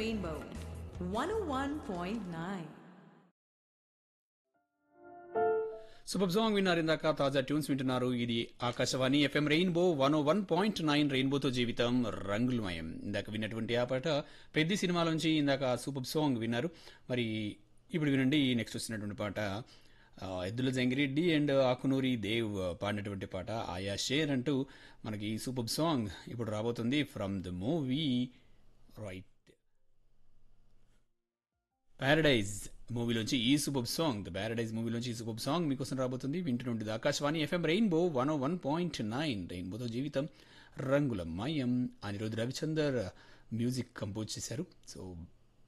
Rainbow 101.9. Super song విన్నారు ఇందాక తాజా ట్యూన్స్ వింటున్నారు ఇది Akashvani FM rainbow one O one point nine రెయిన్బోతో జీవితం రంగులమయం ఇందాక విన్నటువంటి ఆ పాట పెద్ద సినిమాలోంచి ఇందాక సూపర్ సాంగ్ విన్నారు మరి ఇప్పుడు వినండి నెక్స్ట్ వచ్చినటువంటి పాట ఆ, ఎద్దుల జంగిరెడ్డి అండ్ ఆకునూరి దేవ్ పాడినటువంటి పాట ఆయా షేర్ అంటూ మనకి ఈ సూపర్ సాంగ్ ఇప్పుడు రాబోతుంది from the movie right paradise మూవీలోంచి ఈ సూపర్ సాంగ్ ద ప్యారడైజ్ మూవీలోంచి ఈ సూపర్ సాంగ్ మీకోసం రాబోతుంది వింటుండేది Akashvani FM rainbow one O one point nine రెయిన్బోతో జీవితం రంగుల మయం అనిరుద్ రవిచందర్ మ్యూజిక్ కంపోజ్ చేశారు సో